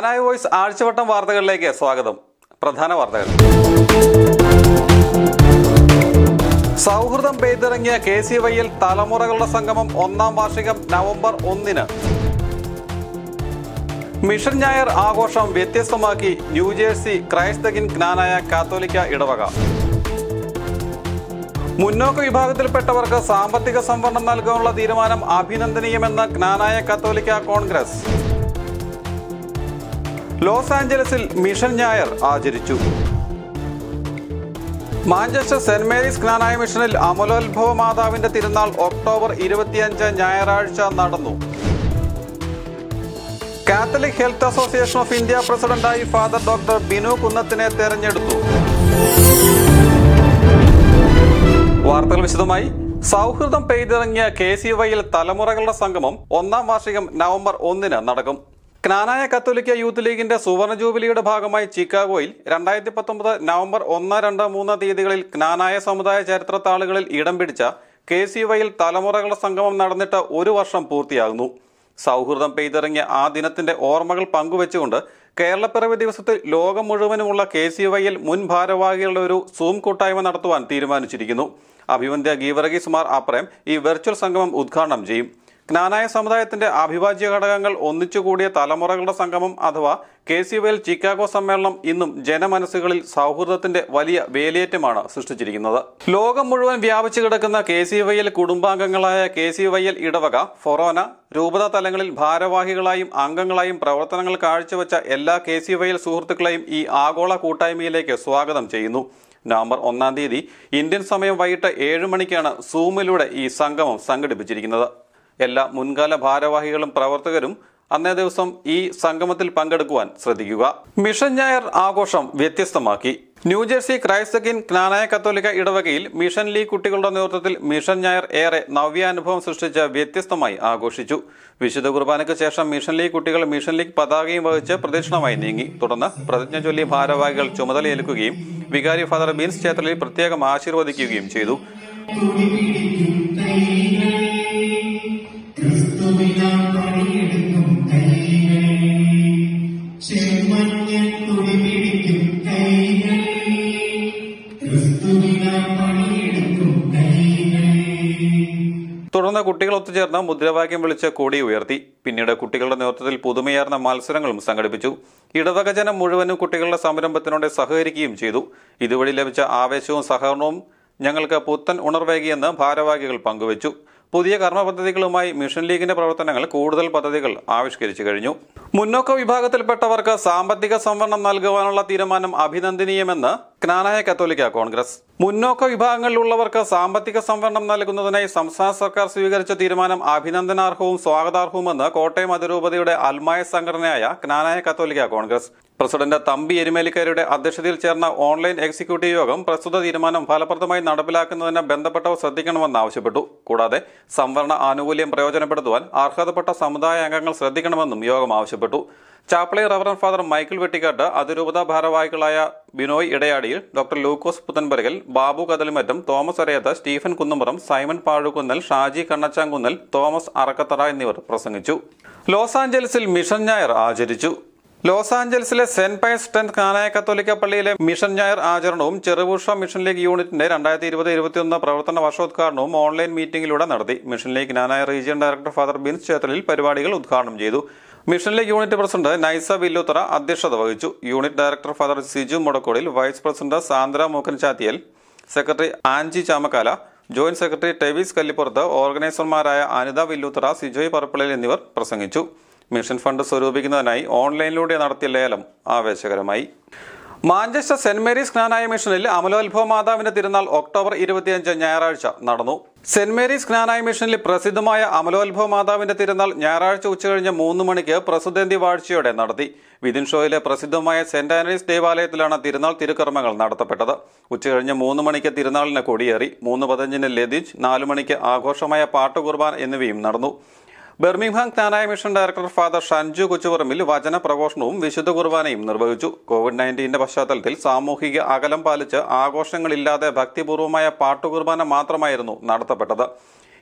Knanaya voice ആഴ്ചവട്ടം വാർത്തകളിലേക്ക് സ്വാഗതം പ്രധാന വാർത്തകൾ സൗഹൃദം പെയ്തിറങ്ങിയ കെ സി വൈയിൽ തലമുറകളുടെ സംഗമം ഒന്നാം വാർഷികം നവംബർ ഒന്നിന് മിഷൻ ഞായർ ആഘോഷം വ്യത്യസ്തമാക്കി ന്യൂജേഴ്സി ക്രൈസ്തകിൻ ജ്ഞാനായ കാത്തോലിക്ക ഇടവക മുന്നോക്ക വിഭാഗത്തിൽപ്പെട്ടവർക്ക് സാമ്പത്തിക സംവരണം നൽകാനുള്ള തീരുമാനം അഭിനന്ദനീയമെന്ന് ജ്ഞാനായ കത്തോലിക്ക കോൺഗ്രസ് ലോസ് ആഞ്ചലസിൽ മിഷൻ ഞായർ ആചരിച്ചു മാഞ്ചസ്റ്റർ സെന്റ് മേരീസ് ജ്ഞാനായ മിഷനിൽ അമലോത്ഭവ മാതാവിന്റെ തിരുനാൾ ഒക്ടോബർ ഇരുപത്തിയഞ്ച് ഞായറാഴ്ച നടന്നു Catholic Health Association of India പ്രസിഡന്റായി ഫാദർ ഡോക്ടർ ബിനു കുന്നത്തിനെ തെരഞ്ഞെടുത്തു വാർത്തകൾ വിശദമായി സൗഹൃദം പെയ്തിറങ്ങിയ കെ സി വൈയിൽ തലമുറകളുടെ സംഗമം ഒന്നാം വാർഷികം നവംബർ ഒന്നിന് നടക്കും ജ്ഞാനായ കത്തോലിക്ക യൂത്ത് ലീഗിന്റെ സുവർണ ജൂബിലിയുടെ ഭാഗമായി ചിക്കാഗോയിൽ രണ്ടായിരത്തി പത്തൊമ്പത് നവംബർ ഒന്ന് രണ്ട് മൂന്ന് തീയതികളിൽ ജ്ഞാനായ സമുദായ ചരിത്ര താളുകളിൽ ഇടം പിടിച്ച കെ സി വൈയിൽ തലമുറകളുടെ സംഗമം നടന്നിട്ട് ഒരു വർഷം പൂർത്തിയാകുന്നു സൗഹൃദം പെയ്തിറങ്ങിയ ആ ദിനത്തിന്റെ ഓർമ്മകൾ പങ്കുവെച്ചുകൊണ്ട് കേരളപ്പിറവി ദിവസത്തിൽ ലോകം മുഴുവനുമുള്ള കെ സി വൈയിൽ മുൻ ഭാരവാഹികളുടെ ഒരു സൂം കൂട്ടായ്മ നടത്തുവാൻ തീരുമാനിച്ചിരിക്കുന്നു അഭിവന്ദ്യ ഗീവർഗീസ് മാർ അപ്രേം ഈ വെർച്വൽ സംഗമം ഉദ്ഘാടനം ചെയ്യും ജ്ഞാനായ സമുദായത്തിന്റെ അവിഭാജ്യ ഘടകങ്ങൾ ഒന്നിച്ചുകൂടിയ തലമുറകളുടെ സംഗമം അഥവാ കെ സി വൈൽ ചിക്കാഗോ സമ്മേളനം ഇന്നും ജനമനസ്സുകളിൽ സൗഹൃദത്തിന്റെ വലിയ വേലിയേറ്റമാണ് സൃഷ്ടിച്ചിരിക്കുന്നത് ലോകം മുഴുവൻ വ്യാപിച്ചു കിടക്കുന്ന കെ സി വൈയിൽ കുടുംബാംഗങ്ങളായ കെ സി വൈയിൽ ഇടവക ഫൊറോന രൂപതാ തലങ്ങളിൽ ഭാരവാഹികളായും അംഗങ്ങളായും പ്രവർത്തനങ്ങൾ കാഴ്ചവെച്ച എല്ലാ കെ സി വൈയിൽ സുഹൃത്തുക്കളെയും ഈ ആഗോള കൂട്ടായ്മയിലേക്ക് സ്വാഗതം ചെയ്യുന്നു നവംബർ ഒന്നാം തീയതി ഇന്ത്യൻ സമയം വൈകിട്ട് ഏഴ് മണിക്കാണ് സൂമിലൂടെ ഈ സംഗമം സംഘടിപ്പിച്ചിരിക്കുന്നത് എല്ലാ മുൻകാല ഭാരവാഹികളും പ്രവർത്തകരും അന്നേ ദിവസം ഈ സംഗമത്തിൽ പങ്കെടുക്കുവാൻ ശ്രദ്ധിക്കുക മിഷൻ ഞായർ ആഘോഷം വ്യത്യസ്തമാക്കി ന്യൂജേഴ്സി ക്രൈസ്തകിൻ ജ്ഞാനായ കത്തോലിക്ക ഇടവകയിൽ മിഷൻ ലീഗ് കുട്ടികളുടെ നേതൃത്വത്തിൽ മിഷൻ ഞായർ ഏറെ നവ്യാനുഭവം സൃഷ്ടിച്ച് വ്യത്യസ്തമായി ആഘോഷിച്ചു വിശുദ്ധ കുർബാനയ്ക്ക് ശേഷം മിഷൻ ലീഗ് കുട്ടികൾ മിഷൻ ലീഗ് പതാകയും വഹിച്ച് പ്രദക്ഷിണമായി നീങ്ങി തുടർന്ന് പ്രതിജ്ഞ ചൊല്ലി ഭാരവാഹികൾ ചുമതലയേൽക്കുകയും വികാരി ഫാദർ ബീൻസ് ക്ഷേത്രത്തിൽ പ്രത്യേകം ആശീർവദിക്കുകയും ചെയ്തു ക്രിസ്തുവിനാം പണിയെടുക്കും കൈകളെ ചെമ്മഞ്ഞൻ തുടി പിടിക്കും കൈകളെ ക്രിസ്തുവിനാം പണിയെടുക്കും കൈകളെ തുടർന്ന് കുട്ടികൾ ഒത്തുചേർന്ന് മുദ്രാവാക്യം വിളിച്ച് കൊടി ഉയർത്തി പിന്നീട് കുട്ടികളുടെ നേതൃത്വത്തിൽ പുതുമയാർന്ന മത്സരങ്ങളും സംഘടിപ്പിച്ചു ഇടവക ജനം മുഴുവനും കുട്ടികളുടെ സംരംഭത്തിനോട് സഹകരിക്കുകയും ചെയ്തു ഇതുവഴി ലഭിച്ച ആവേശവും സഹകരണവും ഞങ്ങൾക്ക് പുത്തൻ ഉണർവേകിയെന്ന് ഭാരവാഹികൾ പങ്കുവച്ചു പുതിയ കർമ്മ പദ്ധതികളുമായി മിഷൻ ലീഗിന്റെ പ്രവർത്തനങ്ങൾ കൂടുതൽ പദ്ധതികൾ ആവിഷ്കരിച്ചു കഴിഞ്ഞു മുന്നോക്ക വിഭാഗത്തിൽപ്പെട്ടവർക്ക് സാമ്പത്തിക സംവരണം നൽകുവാനുള്ള തീരുമാനം അഭിനന്ദനീയമെന്ന് ജ്ഞാനായ കത്തോലിക്ക കോൺഗ്രസ് മുന്നോക്ക വിഭാഗങ്ങളിലുള്ളവർക്ക് സാമ്പത്തിക സംവരണം നൽകുന്നതിനായി സംസ്ഥാന സർക്കാർ സ്വീകരിച്ച തീരുമാനം അഭിനന്ദനാർഹവും സ്വാഗതാർഹവുമെന്ന് കോട്ടയം അതിരൂപതയുടെ അൽമായ സംഘടനയായ ജ്ഞാനായ കത്തോലിക്ക കോൺഗ്രസ് പ്രസിഡന്റ് തമ്പി എരുമേലിക്കരയുടെ അധ്യക്ഷതയിൽ ചേർന്ന ഓൺലൈൻ എക്സിക്യൂട്ടീവ് യോഗം പ്രസ്തുത തീരുമാനം ഫലപ്രദമായി നടപ്പിലാക്കുന്നതിന് ബന്ധപ്പെട്ടവർ ശ്രദ്ധിക്കണമെന്ന് ആവശ്യപ്പെട്ടു കൂടാതെ സംവരണ ആനുകൂല്യം പ്രയോജനപ്പെടുത്തുവാൻ അർഹതപ്പെട്ട സമുദായ അംഗങ്ങൾ ശ്രദ്ധിക്കണമെന്നും യോഗം ആവശ്യപ്പെട്ടു ചാപ്പളി റവറൻ ഫാദർ മൈക്കിൾ വെട്ടിക്കാട്ട് അതിരൂപത ഭാരവാഹികളായ Binoy Idayadiyil doctor Lukose Puthenparakal Babu Kathalimattam Thomas Arayathu Stephen Kunnumpuram Simon Pazhukunnel Shaji Kannachankunnel Thomas Arakkathara എന്നിവർ പ്രസംഗിച്ചു ലോസ് ആഞ്ചലസിൽ മിഷൻ ഞായർ ആചരിച്ചു ലോസ് ആഞ്ചലസിലെ സെന്റ് പയസ് ടെൻത്ത് കാനായ കത്തോലിക്ക പള്ളിയിലെ മിഷൻ ഞായർ ആചരണവും ചെറുപുഷ മിഷൻ ലീഗ് യൂണിറ്റിന്റെ രണ്ടായിരത്തി ഇരുപത് ഇരുപത്തിയൊന്ന് പ്രവർത്തന വർഷോദ്ഘാടനവും ഓൺലൈൻ മീറ്റിംഗിലൂടെ നടത്തി Mission League Knanaya region director father Bins Chethalil പരിപാടികൾ ഉദ്ഘാടനം ചെയ്തു Mission League unit president Naisa Villuthara അധ്യക്ഷത വഹിച്ചു unit director father Siju Mudakodil vice president Sandra Mookken Chathiyal secretary Angie Chamakkala joint secretary Tevis Kallippurath ഓർഗനൈസർമാരായ അനിത വില്ലുത്തറ സിജോയ് പറപ്പിളയിൽ എന്നിവർ പ്രസംഗിച്ചു മിഷൻ ഫണ്ട് സ്വരൂപിക്കുന്നതിനായി ഓൺലൈനിലൂടെ നടത്തിയ ലേലം ആവേശകരമായി മാഞ്ചസ്റ്റർ സെന്റ് മേരീസ് ജ്ഞാനായ മിഷനിൽ അമലോത്ഭവ മാതാവിന്റെ തിരുനാൾ ഒക്ടോബർ ഇരുപത്തിയഞ്ച് ഞായറാഴ്ച നടന്നു സെന്റ് മേരീസ് ജ്ഞാനായ മിഷനിൽ പ്രസിദ്ധമായ അമലോത്ഭവ മാതാവിന്റെ തിരുനാൾ ഞായറാഴ്ച ഉച്ചകഴിഞ്ഞ് മൂന്ന് മണിക്ക് പ്രസിദ്ധന്തി വാഴ്ചയോടെ നടത്തി വിദിൻ ഷോയിലെ പ്രസിദ്ധമായ സെന്റ് ആനീസ് ദേവാലയത്തിലാണ് തിരുനാൾ തിരുക്കർമ്മങ്ങൾ നടത്തപ്പെട്ടത് ഉച്ചകഴിഞ്ഞ് മൂന്ന് മണിക്ക് തിരുനാളിന് കൊടിയേറി മൂന്ന് പതിനഞ്ചിന് ലതിജ് നാലു മണിക്ക് ആഘോഷമായ പാട്ടുകുർബാൻ എന്നിവയും നടന്നു Birmingham Knanaya mission director father Shanju Kochuparambil വചന പ്രഘോഷണവും വിശുദ്ധ കുർബാനയും നിർവഹിച്ചു കോവിഡ് നയൻറ്റീന്റെ പശ്ചാത്തലത്തിൽ സാമൂഹിക അകലം പാലിച്ച് ആഘോഷങ്ങളില്ലാതെ ഭക്തിപൂർവമായ പാട്ടുകുർബാന മാത്രമായിരുന്നു നടത്തപ്പെട്ടത്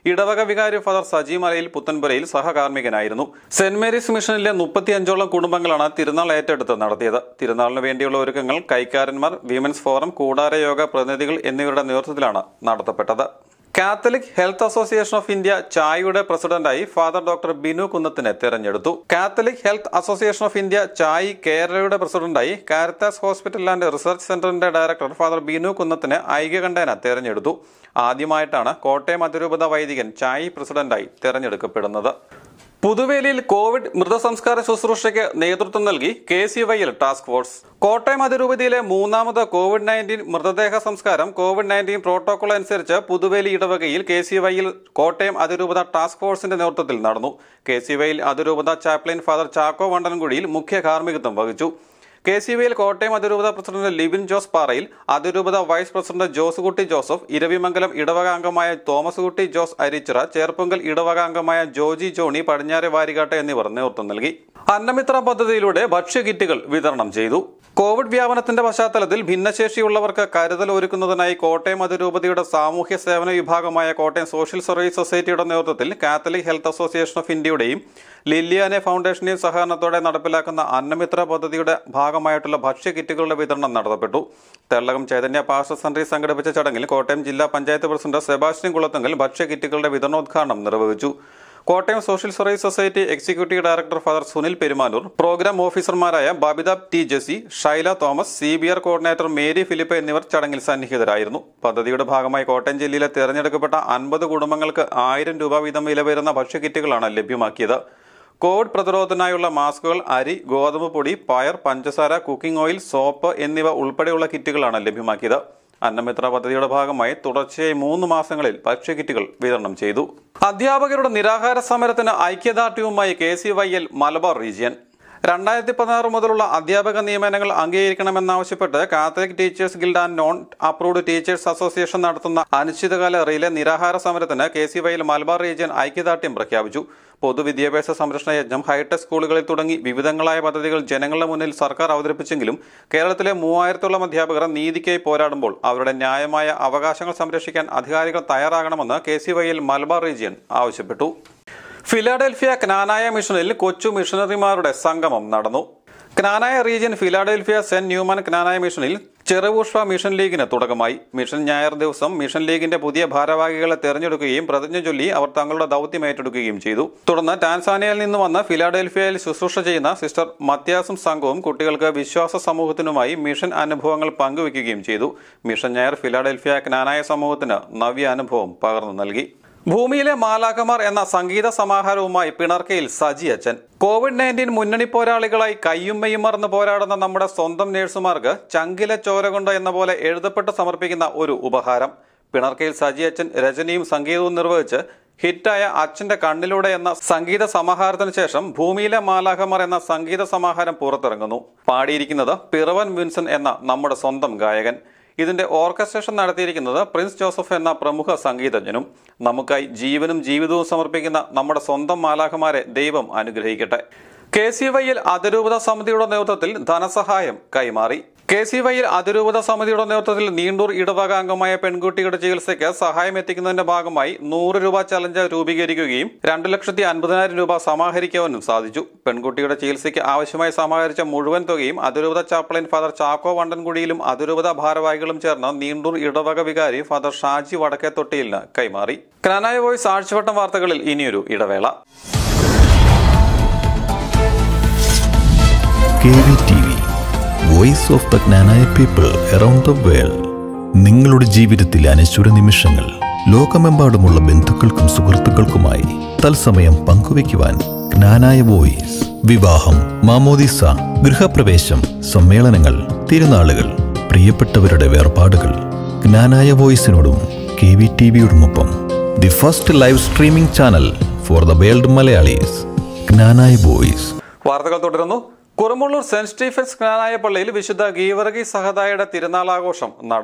ഇടവക വികാരി ഫാദർ സജി മലയിൽ പുത്തൻപുരയിൽ സഹകാർമ്മികനായിരുന്നു സെന്റ് മേരീസ് മിഷനിലെ മുപ്പത്തിയഞ്ചോളം കുടുംബങ്ങളാണ് തിരുനാൾ ഏറ്റെടുത്ത് നടത്തിയത് തിരുനാളിന് വേണ്ടിയുള്ള ഒരുക്കങ്ങൾ കൈക്കാരന്മാർ വിമൻസ് ഫോറം കൂടാര യോഗ പ്രതിനിധികൾ എന്നിവരുടെ നേതൃത്വത്തിലാണ് നടത്തപ്പെട്ടത് Catholic Health Association of India ചായയുടെ പ്രസിഡന്റായി ഫാദർ ഡോക്ടർ ബിനു കുന്നത്തിനെ തെരഞ്ഞെടുത്തു Catholic Health Association of India CHAI കേരളയുടെ പ്രസിഡന്റായി കാരിത്താസ് ഹോസ്പിറ്റൽ ആൻഡ് റിസർച്ച് സെന്ററിന്റെ ഡയറക്ടർ ഫാദർ ബിനു കുന്നത്തിനെ ഐക്യകണ്ഠേന തെരഞ്ഞെടുത്തു ആദ്യമായിട്ടാണ് കോട്ടയം അതിരൂപത വൈദികൻ ചായ് പ്രസിഡന്റായി തെരഞ്ഞെടുക്കപ്പെടുന്നത് പുതുവേലിയിൽ കോവിഡ് മൃതസംസ്കാര ശുശ്രൂഷയ്ക്ക് നേതൃത്വം നൽകി കെ സി വൈയിൽ ടാസ്ക് ഫോഴ്സ് കോട്ടയം അതിരൂപതയിലെ മൂന്നാമത് കോവിഡ് നയൻറ്റീൻ മൃതദേഹ സംസ്കാരം കോവിഡ് നയൻറ്റീൻ പ്രോട്ടോകോൾ അനുസരിച്ച് പുതുവേലി ഇടവകയിൽ കെ സി വൈയിൽ കോട്ടയം അതിരൂപത ടാസ്ക് ഫോഴ്സിന്റെ നേതൃത്വത്തിൽ നടന്നു കെ സി വൈയിൽ അതിരൂപത ചാപ്ലിൻ ഫാദർ ചാക്കോ വണ്ടൻകുടിയിൽ മുഖ്യ കാർമ്മികത്വം വഹിച്ചു കെ സി വിയിൽ കോട്ടയം അതിരൂപത പ്രസിഡന്റ് ലിബിൻ ജോസ് പാറയിൽ അതിരൂപത vice president Josekutty Joseph Iravimangalam ഇടവക അംഗമായ തോമസ് കുട്ടി ജോസ് അരിച്ചിറ ചേർപ്പുങ്കൽ ഇടവക അംഗമായ ജോജി ജോണി പടിഞ്ഞാറെ വാരികാട്ട് എന്നിവർ നേതൃത്വം നൽകി അന്നമിത്ര പദ്ധതിയിലൂടെ ഭക്ഷ്യകിറ്റുകൾ വിതരണം ചെയ്തു കോവിഡ് വ്യാപനത്തിന്റെ പശ്ചാത്തലത്തിൽ ഭിന്നശേഷിയുള്ളവർക്ക് കരുതൽ ഒരുക്കുന്നതിനായി കോട്ടയം അതിരൂപതയുടെ സാമൂഹ്യ സേവന വിഭാഗമായ കോട്ടയം സോഷ്യൽ സർവീസ് സൊസൈറ്റിയുടെ നേതൃത്വത്തിൽ കാത്തലിക് ഹെൽത്ത് അസോസിയേഷൻ ഓഫ് ഇന്ത്യയുടെയും ലില്ലിയാനെ ഫൗണ്ടേഷന്റെയും സഹകരണത്തോടെ നടപ്പിലാക്കുന്ന അന്നമിത്ര പദ്ധതിയുടെ ഭാഗമായിട്ടുള്ള ഭക്ഷ്യകിറ്റുകളുടെ വിതരണം നടത്തപ്പെട്ടു തെള്ളകം ചൈതന്യ പാസ്റ്റർ സെന്ററിൽ സംഘടിപ്പിച്ച ചടങ്ങിൽ കോട്ടയം ജില്ലാ പഞ്ചായത്ത് പ്രസിഡന്റ് സെബാസ്റ്റ്യൻ കുളത്തങ്കൽ ഭക്ഷ്യകിറ്റുകളുടെ വിതരണോദ്ഘാടനം നിർവഹിച്ചു Kottayam social service society executive director father Sunil Perumanoor programme ഓഫീസർമാരായ Babitha T Jessy Shaila Thomas C B R coordinator Mary Philip എന്നിവർ ചടങ്ങിൽ സന്നിഹിതരായിരുന്നു പദ്ധതിയുടെ ഭാഗമായി കോട്ടയം ജില്ലയിലെ തിരഞ്ഞെടുക്കപ്പെട്ട അൻപത് കുടുംബങ്ങൾക്ക് ആയിരം രൂപ വീതം വില വരുന്ന ഭക്ഷ്യക്കിറ്റുകളാണ് ലഭ്യമാക്കിയത് കോവിഡ് പ്രതിരോധത്തിനായുള്ള മാസ്കുകൾ അരി ഗോതമ്പ് പൊടി പയർ പഞ്ചസാര കുക്കിംഗ് ഓയിൽ സോപ്പ് എന്നിവ ഉൾപ്പെടെയുള്ള കിറ്റുകളാണ് ലഭ്യമാക്കിയത് അന്നമിത്ര പദ്ധതിയുടെ ഭാഗമായി തുടർച്ചയായി മൂന്ന് മാസങ്ങളിൽ ഭക്ഷ്യക്കിറ്റുകൾ വിതരണം ചെയ്തു അധ്യാപകരുടെ നിരാഹാര സമരത്തിന് ഐക്യദാർഢ്യവുമായി K C Y L Malabar region രണ്ടായിരത്തി പതിനാറ് മുതലുള്ള അധ്യാപക നിയമനങ്ങൾ അംഗീകരിക്കണമെന്നാവശ്യപ്പെട്ട് Catholic teachers guild and non approved teachers association നടത്തുന്ന അനിശ്ചിതകാല റിലേ നിരാഹാര സമരത്തിന് കെ സി വൈയിൽ മലബാർ റീജിയൻ ഐക്യദാർഢ്യം പ്രഖ്യാപിച്ചു പൊതുവിദ്യാഭ്യാസ സംരക്ഷണ യജ്ഞം ഹൈടെക് സ്കൂളുകളിൽ തുടങ്ങി വിവിധങ്ങളായ പദ്ധതികൾ ജനങ്ങളുടെ മുന്നിൽ സർക്കാർ അവതരിപ്പിച്ചെങ്കിലും കേരളത്തിലെ മൂവായിരത്തോളം അധ്യാപകർ നീതിക്കായി പോരാടുമ്പോൾ അവരുടെ ന്യായമായ അവകാശങ്ങൾ സംരക്ഷിക്കാൻ അധികാരികൾ തയ്യാറാകണമെന്ന് കെ സി വൈയിൽ മലബാർ റീജിയൻ ആവശ്യപ്പെട്ടു ഫിലാഡൽഫിയ ക്നാനായ മിഷനിൽ കൊച്ചു മിഷണറിമാരുടെ സംഗമം നടന്നു Knanaya region Philadelphia Saint Newman Knanaya മിഷനിൽ ചെറുപുഷ്പ മിഷൻ ലീഗിന് തുടക്കമായി മിഷൻ ഞായർ ദിവസം മിഷൻ ലീഗിന്റെ പുതിയ ഭാരവാഹികളെ തെരഞ്ഞെടുക്കുകയും പ്രതിജ്ഞ ചൊല്ലി അവർ തങ്ങളുടെ ദൗത്യം ഏറ്റെടുക്കുകയും ചെയ്തു തുടർന്ന് ടാൻസാനിയയിൽ നിന്ന് വന്ന് ഫിലാഡൽഫിയയിൽ ശുശ്രൂഷ ചെയ്യുന്ന സിസ്റ്റർ മത്യാസും സംഘവും കുട്ടികൾക്ക് വിശ്വാസ സമൂഹത്തിനുമായി മിഷൻ അനുഭവങ്ങൾ പങ്കുവയ്ക്കുകയും ചെയ്തു മിഷൻ ഞായർ ഫിലാഡൽഫിയ ക്നാനായ സമൂഹത്തിന് നവ്യ അനുഭവം പകർന്നു നൽകി ഭൂമിയിലെ മാലാഖമാർ എന്ന സംഗീത സമാഹാരവുമായി പിണർക്കയിൽ സജി അച്ഛൻ കോവിഡ് നയൻറ്റീൻ മുന്നണി പോരാളികളായി കയ്യുമ്മയും മറന്ന് പോരാടുന്ന നമ്മുടെ സ്വന്തം നേഴ്സുമാർക്ക് ചങ്കിലെ ചോര കൊണ്ട് എന്ന പോലെ എഴുതപ്പെട്ട് സമർപ്പിക്കുന്ന ഒരു ഉപഹാരം പിണർക്കയിൽ സജി അച്ഛൻ രചനയും സംഗീതവും നിർവഹിച്ച് ഹിറ്റായ അച്ഛന്റെ കണ്ണിലൂടെ എന്ന സംഗീത സമാഹാരത്തിന് ശേഷം ഭൂമിയിലെ മാലാഖമാർ എന്ന സംഗീത സമാഹാരം പുറത്തിറങ്ങുന്നു പാടിയിരിക്കുന്നത് പിറവൻ വിൻസൻ എന്ന നമ്മുടെ സ്വന്തം ഗായകൻ ഇതിന്റെ ഓർക്കസ്ട്രേഷൻ നടത്തിയിരിക്കുന്നത് പ്രിൻസ് ജോസഫ് എന്ന പ്രമുഖ സംഗീതജ്ഞനും നമുക്കായി ജീവനും ജീവിതവും സമർപ്പിക്കുന്ന നമ്മുടെ സ്വന്തം മാലാഖമാരെ ദൈവം അനുഗ്രഹിക്കട്ടെ കെ സി വൈയിൽ അതിരൂപത സമിതിയുടെ നേതൃത്വത്തിൽ ധനസഹായം കൈമാറി കെ സി വൈയിൽ അതിരൂപത സമിതിയുടെ നേതൃത്വത്തിൽ നീണ്ടൂർ ഇടവക അംഗമായ പെൺകുട്ടിയുടെ ചികിത്സയ്ക്ക് സഹായം എത്തിക്കുന്നതിന്റെ ഭാഗമായി നൂറ് രൂപ ചലഞ്ച് രൂപീകരിക്കുകയും രണ്ടു ലക്ഷത്തി അൻപതിനായിരം രൂപ സമാഹരിക്കുവാനും സാധിച്ചു പെൺകുട്ടിയുടെ ചികിത്സയ്ക്ക് ആവശ്യമായി സമാഹരിച്ച മുഴുവൻ തുകയും അതിരൂപത ചാപ്പളൻ ഫാദർ ചാക്കോ വണ്ടൻകുടിയിലും അതിരൂപത ഭാരവാഹികളും ചേർന്ന് നീണ്ടൂർ ഇടവക വികാരി ഫാദർ ഷാജി വടക്കേത്തൊട്ടിയിലിന് കൈമാറി ക്രാനായ വോയിസ് ആഴ്ചവട്ടം വാർത്തകളിൽ ഇനിയൊരു ഇടവേള K V T V voice of the Knanaya people around the world നിങ്ങളുടെ ജീവിതത്തിലെ അനശ്വര നിമിഷങ്ങൾ ലോകമെമ്പാടുമുള്ള ബന്ധുക്കൾക്കും സുഹൃത്തുക്കൾക്കുമായി തത്സമയം പങ്കുവയ്ക്കുവാൻ ജ്ഞാനായ വോയിസ് വിവാഹം മാമോദിസ ഗൃഹപ്രവേശം സമ്മേളനങ്ങൾ തിരുനാളുകൾ പ്രിയപ്പെട്ടവരുടെ വേർപാടുകൾ ജ്ഞാനായ വോയിസിനോടും കെ വി ടി വിയോടുമൊപ്പം the first live streaming channel for the world Malayalees Knanaya voice വാർത്തകൾ തുടരുന്നു കുറുമുള്ളൂർ സെന്റ് സ്റ്റീഫൻസ് ജ്ഞാനായ പള്ളിയിൽ വിശുദ്ധ ഗീവർഗി സഹദായുടെ തിരുനാളാഘോഷം നടന്നു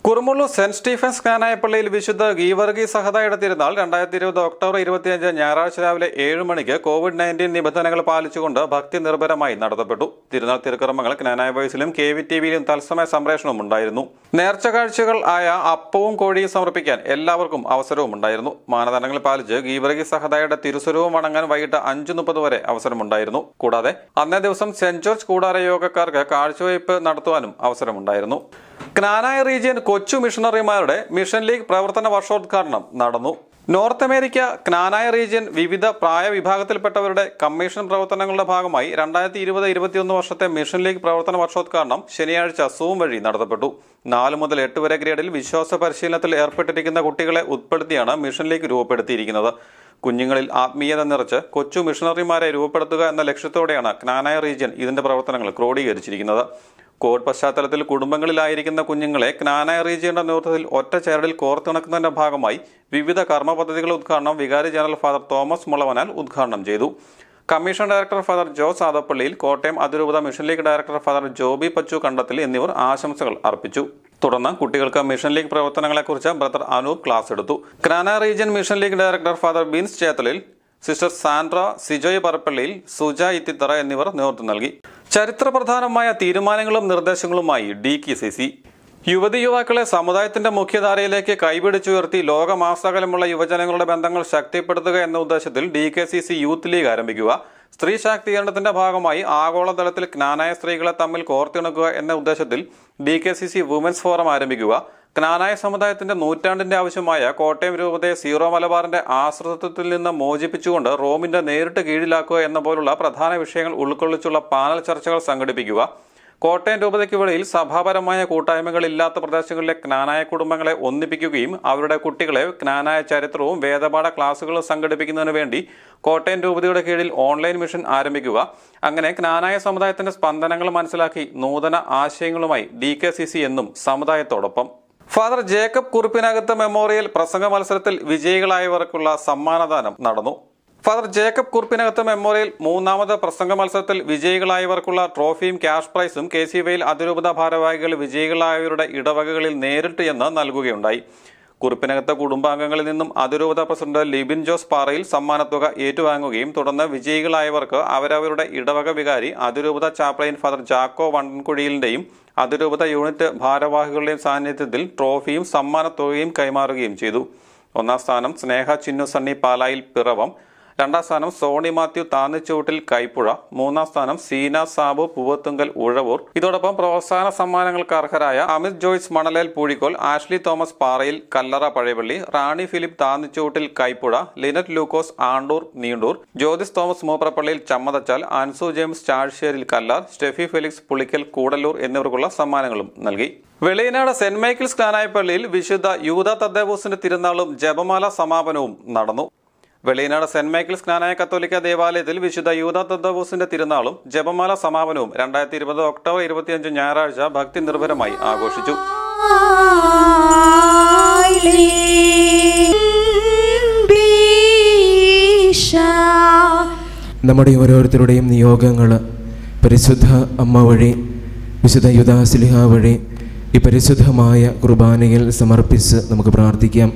കുറുമുള്ളൂർ സെന്റ് സ്റ്റീഫൻസ് കാനായപ്പള്ളിയിൽ വിശുദ്ധ ഗീവർഗി സഹതയുടെ തിരുനാൾ രണ്ടായിരത്തി ഇരുപത് ഒക്ടോബർ ഇരുപത്തിയഞ്ച് ഞായറാഴ്ച രാവിലെ ഏഴ് മണിക്ക് കോവിഡ് നയൻറ്റീൻ നിബന്ധനകൾ പാലിച്ചുകൊണ്ട് ഭക്തി നിർഭരമായി നടത്തപ്പെട്ടു തിരുനാൾ തിരുക്കർമ്മങ്ങൾ ജ്ഞാനായ വോയിസിലും കെ വി ടി വിയിലും തത്സമയ സംപ്രേഷണവും ഉണ്ടായിരുന്നു നേർച്ച കാഴ്ചകൾ ആയ അപ്പവും കോഴിയും സമർപ്പിക്കാൻ എല്ലാവർക്കും അവസരവും ഉണ്ടായിരുന്നു മാനദണ്ഡങ്ങൾ പാലിച്ച് ഗീവർഗി സഹതയുടെ തിരുസ്വരവും വണങ്ങാൻ വൈകിട്ട് അഞ്ചു മുപ്പത് വരെ അവസരമുണ്ടായിരുന്നു കൂടാതെ അന്നേ ദിവസം സെന്റ് ജോർജ് കൂടാര യോഗക്കാർക്ക് കാഴ്ചവയ്പ് നടത്തുവാനും അവസരമുണ്ടായിരുന്നു ജ്ഞാനായ റീജിയൻ കൊച്ചു മിഷണറിമാരുടെ മിഷൻ ലീഗ് പ്രവർത്തന വർഷോദ്ഘാടനം നടന്നു നോർത്ത് അമേരിക്ക ജ്ഞാനായ റീജിയൻ വിവിധ പ്രായ വിഭാഗത്തിൽപ്പെട്ടവരുടെ കമ്മീഷൻ പ്രവർത്തനങ്ങളുടെ ഭാഗമായി രണ്ടായിരത്തി ഇരുപത് ഇരുപത്തിയൊന്ന് വർഷത്തെ മിഷൻ ലീഗ് പ്രവർത്തന വർഷോദ്ഘാടനം ശനിയാഴ്ച സൂം വഴി നടത്തപ്പെട്ടു നാല് മുതൽ എട്ട് വരെ ഗ്രേഡിൽ വിശ്വാസ പരിശീലനത്തിൽ ഏർപ്പെട്ടിരിക്കുന്ന കുട്ടികളെ ഉൾപ്പെടുത്തിയാണ് മിഷൻ ലീഗ് രൂപപ്പെടുത്തിയിരിക്കുന്നത് കുഞ്ഞുങ്ങളിൽ ആത്മീയത നിറച്ച് കൊച്ചു മിഷണറിമാരെ രൂപപ്പെടുത്തുക എന്ന ലക്ഷ്യത്തോടെയാണ് ജ്ഞാനായ റീജിയൻ ഇതിന്റെ പ്രവർത്തനങ്ങൾ ക്രോഡീകരിച്ചിരിക്കുന്നത് കോവിഡ് പശ്ചാത്തലത്തിൽ കുടുംബങ്ങളിലായിരിക്കുന്ന കുഞ്ഞുങ്ങളെ ജ്ഞാനായ റീജിയന്റെ നേതൃത്വത്തിൽ ഒറ്റ ചേരടിൽ കോർത്തിണക്കുന്നതിന്റെ ഭാഗമായി വിവിധ കർമ്മ പദ്ധതികളുടെ ഉദ്ഘാടനം വികാരി ജനറൽ ഫാദർ തോമസ് മുളവനാൽ ഉദ്ഘാടനം ചെയ്തു commission director father Jose Adappalliyil Kottayam അതിരൂപത Mission League director father Joby Pachu Kandathil എന്നിവർ ആശംസകൾ അർപ്പിച്ചു തുടർന്ന് കുട്ടികൾക്ക് മിഷൻ ലീഗ് പ്രവർത്തനങ്ങളെക്കുറിച്ച് ബ്രദർ അനൂപ് ക്ലാസ് എടുത്തു ക്രാന region Mission League director father Bins Chethalil sister Sandra Sijoy Parappalliyil Suja Ithithara എന്നിവർ നേതൃത്വം നൽകി ചരിത്രപ്രധാനമായ തീരുമാനങ്ങളും നിർദ്ദേശങ്ങളുമായി ഡി കെ സി സി യുവതി യുവാക്കളെ സമുദായത്തിന്റെ മുഖ്യധാരയിലേക്ക് കൈപിടിച്ചുയർത്തി ലോകമാസകലമുള്ള യുവജനങ്ങളുടെ ബന്ധങ്ങൾ ശക്തിപ്പെടുത്തുക എന്ന ഉദ്ദേശത്തിൽ D K C C youth league ആരംഭിക്കുക സ്ത്രീ ശാക്തീകരണത്തിന്റെ ഭാഗമായി ആഗോളതലത്തിൽ ജ്ഞാനായ സ്ത്രീകളെ തമ്മിൽ കോർത്തിണക്കുക എന്ന ഉദ്ദേശത്തിൽ D K C C women's forum ആരംഭിക്കുക ജ്ഞാനായ സമുദായത്തിന്റെ നൂറ്റാണ്ടിന്റെ ആവശ്യമായ കോട്ടയം രൂപതയെ സീറോ മലബാറിന്റെ ആശ്രിതത്വത്തിൽ നിന്ന് മോചിപ്പിച്ചുകൊണ്ട് റോമിന്റെ നേരിട്ട് കീഴിലാക്കുക എന്ന പോലുള്ള പ്രധാന വിഷയങ്ങൾ ഉൾക്കൊള്ളിച്ചുള്ള പാനൽ ചർച്ചകൾ സംഘടിപ്പിക്കുക കോട്ടയം രൂപതയ്ക്ക് വെളിയിൽ സഭാപരമായ കൂട്ടായ്മകളില്ലാത്ത പ്രദേശങ്ങളിലെ ജ്ഞാനായ കുടുംബങ്ങളെ ഒന്നിപ്പിക്കുകയും അവരുടെ കുട്ടികളെ ജ്ഞാനായ ചരിത്രവും വേദപാഠ ക്ലാസുകളും സംഘടിപ്പിക്കുന്നതിന് വേണ്ടി കോട്ടയം രൂപതയുടെ കീഴിൽ ഓൺലൈൻ മിഷൻ ആരംഭിക്കുക അങ്ങനെ ജ്ഞാനായ സമുദായത്തിന്റെ സ്പന്ദനങ്ങൾ മനസ്സിലാക്കി നൂതന ആശയങ്ങളുമായി ഡി കെ സി സി എന്നും സമുദായത്തോടൊപ്പം ഫാദർ ജേക്കബ് കുറുപ്പിനകത്ത് മെമ്മോറിയൽ പ്രസംഗ മത്സരത്തിൽ വിജയികളായവർക്കുള്ള സമ്മാനദാനം നടന്നു ഫാദർ ജേക്കബ് കുറുപ്പിനകത്ത് മെമ്മോറിയൽ മൂന്നാമത് പ്രസംഗ മത്സരത്തിൽ വിജയികളായവർക്കുള്ള ട്രോഫിയും ക്യാഷ് പ്രൈസും കെ സി വൈയിൽ അതിരൂപത ഭാരവാഹികൾ വിജയികളായവരുടെ ഇടവകകളിൽ നേരിട്ട് എന്ന് നൽകുകയുണ്ടായി കുറിപ്പിനകത്തെ കുടുംബാംഗങ്ങളിൽ നിന്നും അതിരൂപത പ്രസിഡന്റ് ലിബിൻ ജോസ് പാറയിൽ സമ്മാനത്തുക ഏറ്റുവാങ്ങുകയും തുടർന്ന് വിജയികളായവർക്ക് അവരവരുടെ ഇടവക വികാരി അതിരൂപത ചാപ്ലൈൻ ഫാദർ ജാക്കോ വണ്ടൻകുഴിയിലിന്റെയും അതിരൂപത യൂണിറ്റ് ഭാരവാഹികളുടെയും സാന്നിധ്യത്തിൽ ട്രോഫിയും സമ്മാനത്തുകയും കൈമാറുകയും ചെയ്തു ഒന്നാം സ്ഥാനം സ്നേഹ ചിന്നു സണ്ണി പാലായിൽ പിറവം രണ്ടാം സ്ഥാനം സോണി മാത്യു താന്നിച്ചൂട്ടിൽ കൈപ്പുഴ മൂന്നാം സ്ഥാനം സീന സാബു പൂവത്തുങ്കൽ ഉഴവൂർ ഇതോടൊപ്പം പ്രോത്സാഹന സമ്മാനങ്ങൾക്ക് അർഹരായ Amit Joyce Manalel Poozhikol Ashley Thomas Parayil Kallara Pazhayapally Rani Philip Thannichuttil Kaipuzha Linette Lukose Andoor Neendoor Jyothis Thomas Mooprappalliyil Chammathachal Ansu James Chazhusseril Kallar Steffi Felix Pulickal Koodalloor എന്നിവർക്കുള്ള സമ്മാനങ്ങളും നൽകി വെളിയനാട് സെന്റ് മൈക്കിൾസ് കാനായപ്പള്ളിയിൽ വിശുദ്ധ യൂത തദ്ദേവൂസിന്റെ തിരുനാളും ജപമാല സമാപനവും നടന്നു വെളിയനാട് സെന്റ് മൈക്കിൾസ് ജ്ഞാനായ കത്തോലിക്ക ദേവാലയത്തിൽ വിശുദ്ധ യൂത തദ്ദവൂസിന്റെ തിരുനാളും ജപമാല സമാപനവും രണ്ടായിരത്തി ഇരുപത് ഒക്ടോബർ ഇരുപത്തിയഞ്ച് ഞായറാഴ്ച ഭക്തി നിർഭരമായി ആഘോഷിച്ചു നമ്മുടെ ഓരോരുത്തരുടെയും നിയോഗങ്ങൾ പരിശുദ്ധ അമ്മ വഴി വിശുദ്ധ യുദാസ്ലിഹ വഴി ഈ പരിശുദ്ധമായ കുർബാനയിൽ സമർപ്പിച്ച് നമുക്ക് പ്രാർത്ഥിക്കാം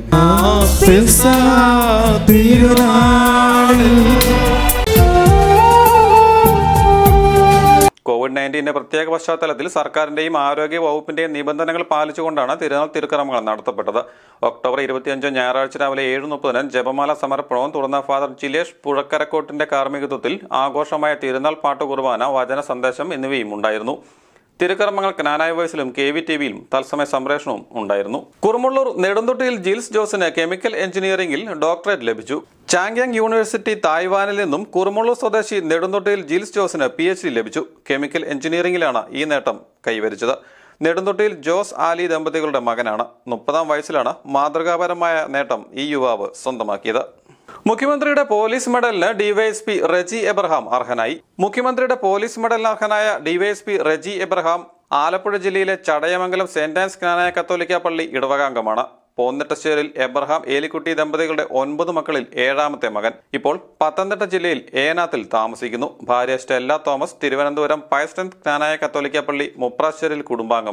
കോവിഡ് നയൻറ്റീന്റെ പ്രത്യേക പശ്ചാത്തലത്തിൽ സർക്കാരിന്റെയും ആരോഗ്യ വകുപ്പിന്റെയും നിബന്ധനകൾ പാലിച്ചുകൊണ്ടാണ് തിരുനാൾ തിരുക്കർമ്മങ്ങൾ നടത്തപ്പെട്ടത് ഒക്ടോബർ ഇരുപത്തിയഞ്ച് ഞായറാഴ്ച രാവിലെ ഏഴ് മുപ്പതിന് ജപമാല സമർപ്പണവും തുടർന്ന് ഫാദർ ജിലേഷ് പുഴക്കരക്കോട്ടിന്റെ കാർമ്മികത്വത്തിൽ ആഘോഷമായ തിരുനാൾ പാട്ട് കുർബാന വചന സന്ദേശം എന്നിവയും ഉണ്ടായിരുന്നു തിരുക്കർമ്മങ്ങൾ ജ്ഞാനായ വോയ്സിലും കെ വി ടി വിയിലും തത്സമയ സംപ്രേഷണവും ഉണ്ടായിരുന്നു കുറുമുള്ളൂർ നെടുന്തൊട്ടിയിൽ ജിൽസ് ജോസിന് കെമിക്കൽ എഞ്ചിനീയറിംഗിൽ ഡോക്ടറേറ്റ് ലഭിച്ചു ചാങ്യാങ് യൂണിവേഴ്സിറ്റി തായ്വാനിൽ നിന്നും കുറുമുള്ളൂർ സ്വദേശി നെടുന്തൊട്ടിയിൽ ജിൽസ് ജോസിന് പി എച്ച് ഡി ലഭിച്ചു കെമിക്കൽ എഞ്ചിനീയറിംഗിലാണ് ഈ നേട്ടം കൈവരിച്ചത് നെടുന്തൊട്ടിയിൽ ജോസ് ആലി ദമ്പതികളുടെ മകനാണ് മുപ്പതാം വയസ്സിലാണ് മാതൃകാപരമായ നേട്ടം ഈ യുവാവ് സ്വന്തമാക്കിയത് മുഖ്യമന്ത്രിയുടെ പോലീസ് മെഡലിന് ഡിവൈഎസ്പി റെജി എബ്രഹാം അർഹനായി മുഖ്യമന്ത്രിയുടെ പോലീസ് മെഡലിന് അർഹനായ ഡിവൈഎസ്പി റെജി എബ്രഹാം ആലപ്പുഴ ജില്ലയിലെ ചടയമംഗലം സെന്റ് ആൻസ് ജ്ഞാനായ കത്തോലിക്ക പള്ളി ഇടവകാംഗമാണ് പോന്നിട്ടശ്ശേരിൽ എബ്രഹാം ഏലിക്കുട്ടി ദമ്പതികളുടെ ഒൻപത് മക്കളിൽ ഏഴാമത്തെ മകൻ ഇപ്പോൾ പത്തനംതിട്ട ജില്ലയിൽ ഏനാത്തിൽ താമസിക്കുന്നു ഭാര്യ Stella Thomas Thiruvananthapuram Pius Tenth Knanaya കത്തോലിക്ക പള്ളി മുപ്രാശ്ശേരിൽ കുടുംബാംഗമാണ്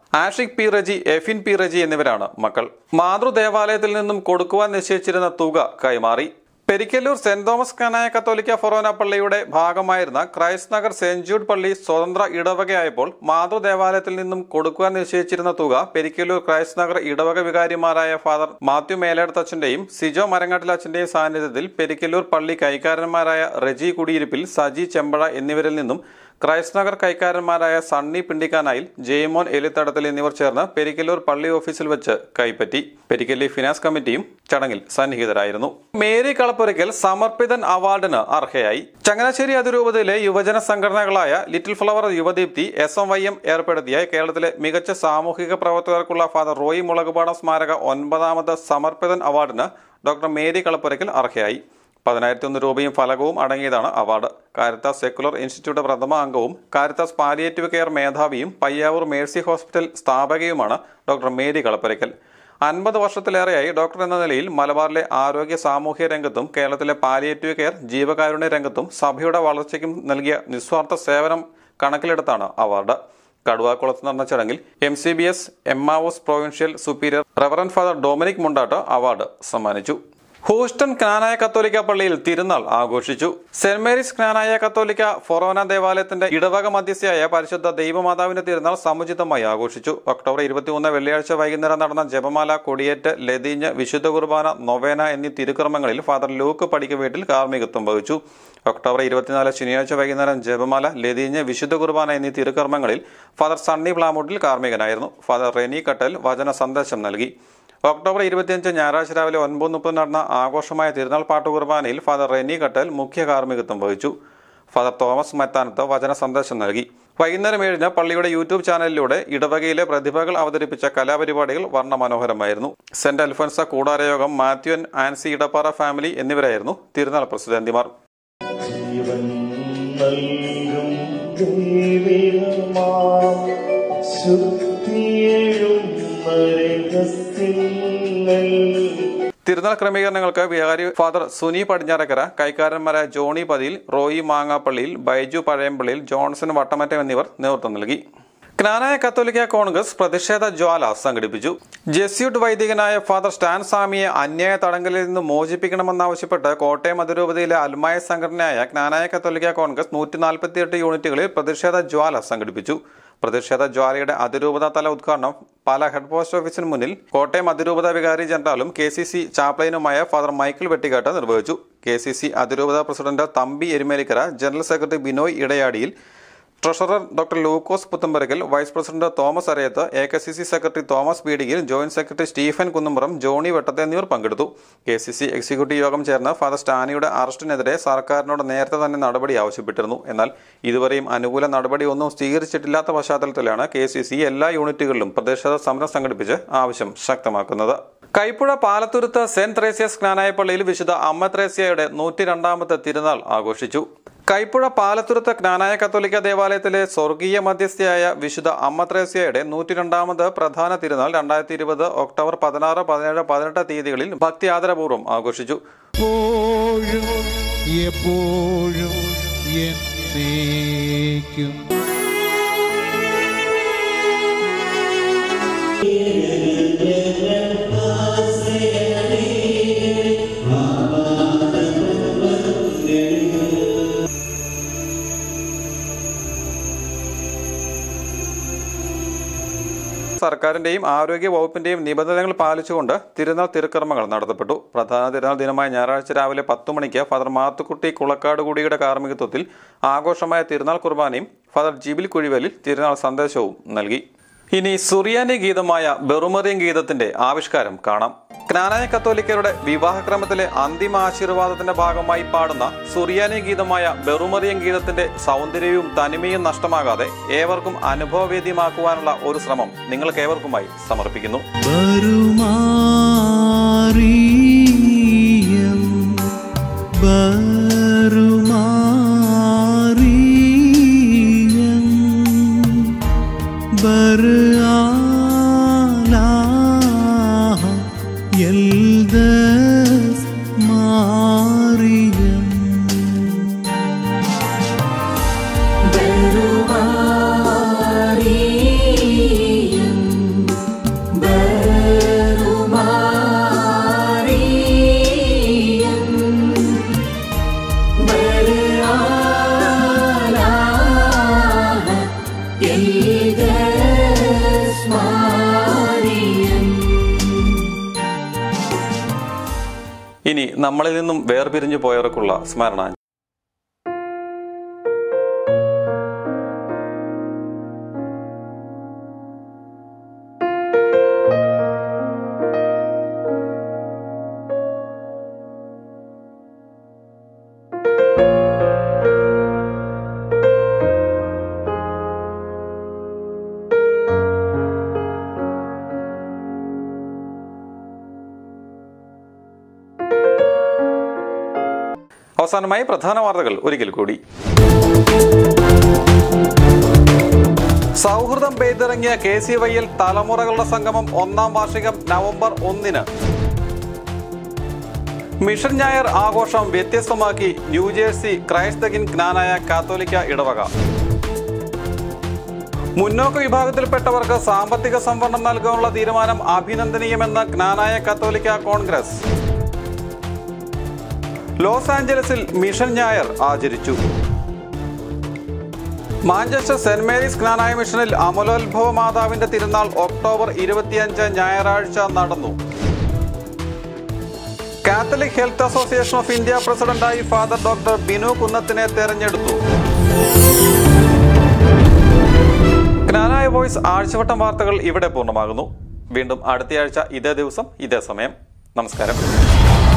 ആഷിഖ് പി റജി എഫിൻ പി റജി എന്നിവരാണ് മക്കൾ മാതൃദേവാലയത്തിൽ നിന്നും കൊടുക്കുവാൻ നിശ്ചയിച്ചിരുന്ന തുക കൈമാറി പെരിക്കല്ലൂർ സെന്റ് തോമസ് കാനായ കത്തോലിക്ക ഫൊറോന പള്ളിയുടെ ഭാഗമായിരുന്ന ക്രൈസ്റ്റ് നഗർ സെന്റ് ജൂഡ് പള്ളി സ്വതന്ത്ര ഇടവകയായപ്പോൾ മാതൃദേവാലയത്തിൽ നിന്നും കൊടുക്കുവാൻ നിശ്ചയിച്ചിരുന്ന തുക പെരിക്കല്ലൂർ ക്രൈസ്റ്റ് നഗർ ഇടവക വികാരിമാരായ ഫാദർ മാത്യു മേലേടത്തച്ഛന്റെയും സിജോ മരങ്ങാട്ടിലച്ഛന്റെയും സാന്നിധ്യത്തിൽ പെരിക്കല്ലൂർ പള്ളി കൈക്കാരന്മാരായ റെജി കുടിയിരിപ്പിൽ സജി ചെമ്പഴ എന്നിവരിൽ നിന്നും ക്രൈസ്റ്റ് നഗർ കൈക്കാരന്മാരായ സണ്ണി പിണ്ടിക്കാനായിൽ ജെയ്മോൻ എലിത്തടത്തിൽ എന്നിവർ ചേർന്ന് പെരിക്കല്ലൂർ പള്ളി ഓഫീസിൽ വെച്ച് കൈപ്പറ്റി പെരിക്കല്ലി ഫിനാൻസ് കമ്മിറ്റിയും ചടങ്ങിൽ സന്നിഹിതരായിരുന്നു മേരി കളപ്പുരയ്ക്കൽ സമർപ്പിതൻ അവാർഡിന് അർഹയായി ചങ്ങനാശ്ശേരി അതിരൂപതയിലെ യുവജന സംഘടനകളായ little flower Yuvadeepthi S M Y M ഏർപ്പെടുത്തിയ കേരളത്തിലെ മികച്ച സാമൂഹിക പ്രവർത്തകർക്കുള്ള ഫാദർ റോയി മുളകുപാടം സ്മാരക ഒൻപതാമത് സമർപ്പിതൻ അവാർഡിന് ഡോക്ടർ മേരി കളപ്പുരയ്ക്കൽ അർഹയായി പതിനായിരത്തി ഒന്ന് രൂപയും ഫലകവും അടങ്ങിയതാണ് അവാർഡ് കാരിത്താസ് സെക്കുലർ ഇൻസ്റ്റിറ്റ്യൂട്ട് പ്രഥമ അംഗവും കാരിത്താസ് പാലിയേറ്റീവ് കെയർ മേധാവിയും പയ്യാവൂർ മേഴ്സി ഹോസ്പിറ്റൽ സ്ഥാപകയുമാണ് ഡോക്ടർ മേരി കളപ്പുരയ്ക്കൽ അൻപത് വർഷത്തിലേറെയായി ഡോക്ടർ എന്ന നിലയിൽ മലബാറിലെ ആരോഗ്യ സാമൂഹ്യ രംഗത്തും കേരളത്തിലെ പാലിയേറ്റീവ് കെയർ ജീവകാരുണ്യ രംഗത്തും സഭയുടെ വളർച്ചയ്ക്കും നൽകിയ നിസ്വാർത്ഥ സേവനം കണക്കിലെടുത്താണ് അവാർഡ് കടുവാക്കുളത്ത് നടന്ന ചടങ്ങിൽ M C B S Emmaus provincial superior reverend father Dominic Mundattu award സമ്മാനിച്ചു ഹൂസ്റ്റൺ ജ്ഞാനായ കത്തോലിക്ക പള്ളിയിൽ തിരുനാൾ ആഘോഷിച്ചു സെന്റ് മേരീസ് ജ്ഞാനായ കത്തോലിക്ക ഫൊറോന ദേവാലയത്തിന്റെ ഇടവക മധ്യസ്ഥയായ പരിശുദ്ധ ദൈവമാതാവിന്റെ തിരുനാൾ സമുചിതമായി ആഘോഷിച്ചു ഒക്ടോബർ ഇരുപത്തിമൂന്ന് വെള്ളിയാഴ്ച വൈകുന്നേരം നടന്ന ജപമാല കൊടിയേറ്റ് ലതീഞ്ഞ് വിശുദ്ധ കുർബാന നൊവേന എന്നീ തിരുക്കർമ്മങ്ങളിൽ ഫാദർ ലൂക്ക് പടിക്ക് വീട്ടിൽ കാർമ്മികത്വം വഹിച്ചു ഒക്ടോബർ ഇരുപത്തിനാല് ശനിയാഴ്ച വൈകുന്നേരം ജപമാല ലതീഞ്ഞ് വിശുദ്ധ കുർബാന എന്നീ തിരുക്കർമ്മങ്ങളിൽ ഫാദർ സണ്ണി പ്ലാമൂട്ടിൽ കാർമ്മികനായിരുന്നു ഫാദർ റെനി കട്ടൽ വചന സന്ദേശം നൽകി ഒക്ടോബർ ഇരുപത്തിയഞ്ച് ഞായറാഴ്ച രാവിലെ ഒൻപത് മുപ്പത് നടന്ന ആഘോഷമായ തിരുനാൾ പാട്ട് കുർബാനയിൽ ഫാദർ റെനി കട്ടൽ മുഖ്യ കാർമ്മികത്വം വഹിച്ചു ഫാദർ തോമസ് മത്താനത്ത് വചന സന്ദേശം നൽകി വൈകുന്നേരം ഏഴിന് പള്ളിയുടെ യൂട്യൂബ് ചാനലിലൂടെ ഇടവകയിലെ പ്രതിഭകൾ അവതരിപ്പിച്ച കലാപരിപാടികൾ വർണ്ണമനോഹരമായിരുന്നു സെന്റ് അൽഫോൻസ കൂടാരയോഗം മാത്യുൻ ആൻസി ഇടപ്പാറ ഫാമിലി എന്നിവരായിരുന്നു തിരുനാൾ പ്രസിഡന്റിമാർ ജീവൻ നൽകും ദൈവികമാം ശുദ്ധിയെഴുന്ന രഹസ്യങ്ങൾ തിരുനാൾ ക്രമീകരണങ്ങൾക്ക് വികാരി ഫാദർ സുനി പടിഞ്ഞാറക്കര കൈക്കാരന്മാരായ Johny Pathiyil Roy Mangappalliyil Baiju Pazhayampalliyil Johnson Vattamattam എന്നിവർ നേതൃത്വം നൽകി ജ്ഞാനായ കത്തോലിക്ക കോൺഗ്രസ് പ്രതിഷേധ ജ്വാല സംഘടിപ്പിച്ചു ജെസ്യൂട്ട് വൈദികനായ ഫാദർ സ്റ്റാൻ സ്വാമിയെ അന്യായ തടങ്കലിൽ നിന്ന് മോചിപ്പിക്കണമെന്നാവശ്യപ്പെട്ട് കോട്ടയം അതിരൂപതയിലെ അൽമായ സംഘടനയായ ജ്ഞാനായ കത്തോലിക്ക കോൺഗ്രസ് നൂറ്റി നാൽപ്പത്തിയെട്ട് യൂണിറ്റുകളിൽ പ്രതിഷേധ ജ്വാല സംഘടിപ്പിച്ചു പ്രതിഷേധ ജ്വാലയുടെ അതിരൂപത തല ഉദ്ഘാടനം പാല ഹെഡ് പോസ്റ്റ് ഓഫീസിന് മുന്നിൽ കോട്ടയം അതിരൂപത വികാരി ജനറാലും കെ സി സി ചാപ്ലൈനുമായ ഫാദർ മൈക്കിൾ വെട്ടിക്കാട്ട് നിർവഹിച്ചു കെ സി സി അതിരൂപത president Thampi Erumelikkara general secretary Binoy Idayadiyil treasurer doctor Lukose Puthamparackal vice president Thomas Arayathu A K C C secretary Thomas Beediyil joint secretary Stephen Kunnumpuram Johny Vettathe എന്നിവർ പങ്കെടുത്തു കെ സി സി എക്സിക്യൂട്ടീവ് യോഗം ചേർന്ന് ഫാദർ സ്റ്റാനിയുടെ അറസ്റ്റിനെതിരെ സർക്കാരിനോട് നേരത്തെ തന്നെ നടപടി ആവശ്യപ്പെട്ടിരുന്നു എന്നാൽ ഇതുവരെയും അനുകൂല നടപടിയൊന്നും സ്വീകരിച്ചിട്ടില്ലാത്ത പശ്ചാത്തലത്തിലാണ് കെ സി സി എല്ലാ യൂണിറ്റുകളിലും പ്രതിഷേധ സമരം സംഘടിപ്പിച്ച് ആവശ്യം ശക്തമാക്കുന്നത് കൈപ്പുഴ പാലത്തുരുത്ത് സെന്റ് ത്രേസ്യസ് ജ്ഞാനായ പള്ളിയിൽ വിശുദ്ധ അമ്മ ത്രേസ്യയുടെ നൂറ്റി രണ്ടാമത്തെ തിരുനാൾ ആഘോഷിച്ചു കൈപ്പുഴ പാലത്തുരുത്ത് ജ്ഞാനായ കത്തോലിക്ക ദേവാലയത്തിലെ സ്വർഗീയ മധ്യസ്ഥയായ വിശുദ്ധ അമ്മ ത്രേസ്യയുടെ നൂറ്റി രണ്ടാമത് പ്രധാന തിരുനാൾ രണ്ടായിരത്തി ഇരുപത് ഒക്ടോബർ പതിനാറ് പതിനേഴ് പതിനെട്ട് തീയതികളിൽ ഭക്തി ആദരപൂർവ്വം ആഘോഷിച്ചു എപ്പോഴും എപ്പോഴും എന്നേക്കും സർക്കാരിന്റെയും ആരോഗ്യ വകുപ്പിന്റെയും നിബന്ധനകൾ പാലിച്ചുകൊണ്ട് തിരുനാൾ തിരുക്കർമ്മങ്ങൾ നടത്തപ്പെട്ടു പ്രധാന തിരുനാൾ ദിനമായ ഞായറാഴ്ച രാവിലെ പത്തു മണിക്ക് ഫാദർ മാത്തുക്കുട്ടി കുളക്കാട് കൂടിയുടെ കാർമ്മികത്വത്തിൽ ആഘോഷമായ തിരുനാൾ കുർബാനയും ഫാദർ ജിബിൽ കുഴിവലിൽ തിരുനാൾ സന്ദേശവും നൽകി ഇനി സുറിയാനി ഗീതമായ ബെറുമറിയൻ ഗീതത്തിന്റെ ആവിഷ്കാരം കാണാം ജ്ഞാനായ കത്തോലിക്കരുടെ വിവാഹക്രമത്തിലെ അന്തിമ ആശീർവാദത്തിന്റെ ഭാഗമായി പാടുന്ന സുറിയാനി ഗീതമായ ബെറുമറിയൻ ഗീതത്തിന്റെ സൗന്ദര്യവും തനിമയും നഷ്ടമാകാതെ ഏവർക്കും അനുഭവവേദ്യമാക്കുവാനുള്ള ഒരു ശ്രമം നിങ്ങൾക്ക് ഏവർക്കുമായി സമർപ്പിക്കുന്നു ബരുമാറിയം ബരുമാറിയം ബർആലാഹ യൽദസ് മാറിയം ബരുമാറിയം ഇനി നമ്മളിൽ നിന്നും വേർപിരിഞ്ഞു പോയവർക്കുള്ള സ്മരണ അവസാനമായി പ്രധാന വാർത്തകൾ ഒരിക്കൽ കൂടി സൗഹൃദം പെയ്തിറങ്ങിയ കെ സി വൈയിൽ തലമുറകളുടെ സംഗമം ഒന്നാം വാർഷികം നവംബർ ഒന്നിന് മിഷൻ ഞായർ ആഘോഷം വ്യത്യസ്തമാക്കി ന്യൂജേഴ്സി ക്രൈസ്തകിൻ ജ്ഞാനായ കാത്തോലിക്ക ഇടവക മുന്നോക്ക വിഭാഗത്തിൽപ്പെട്ടവർക്ക് സാമ്പത്തിക സംവരണം നൽകാനുള്ള തീരുമാനം അഭിനന്ദനീയമെന്ന് ജ്ഞാനായ കത്തോലിക്ക കോൺഗ്രസ് ലോസ് ആഞ്ചലസിൽ മിഷൻ ഞായർ ആചരിച്ചു മാഞ്ചസ്റ്റർ സെന്റ് മേരീസ് ജ്ഞാനായ മിഷനിൽ അമലോത്ഭവ മാതാവിന്റെ തിരുനാൾ ഒക്ടോബർ ഇരുപത്തിയഞ്ച് ഞായറാഴ്ച നടന്നു Catholic Health Association of India പ്രസിഡന്റായി ഫാദർ ഡോക്ടർ ബിനു കുന്നത്തിനെ തെരഞ്ഞെടുത്തു ജ്ഞാനായ വോയിസ് ആഴ്ചവട്ടം വാർത്തകൾ ഇവിടെ പൂർണ്ണമാകുന്നു വീണ്ടും അടുത്തയാഴ്ച ഇതേ ദിവസം ഇതേ സമയം നമസ്കാരം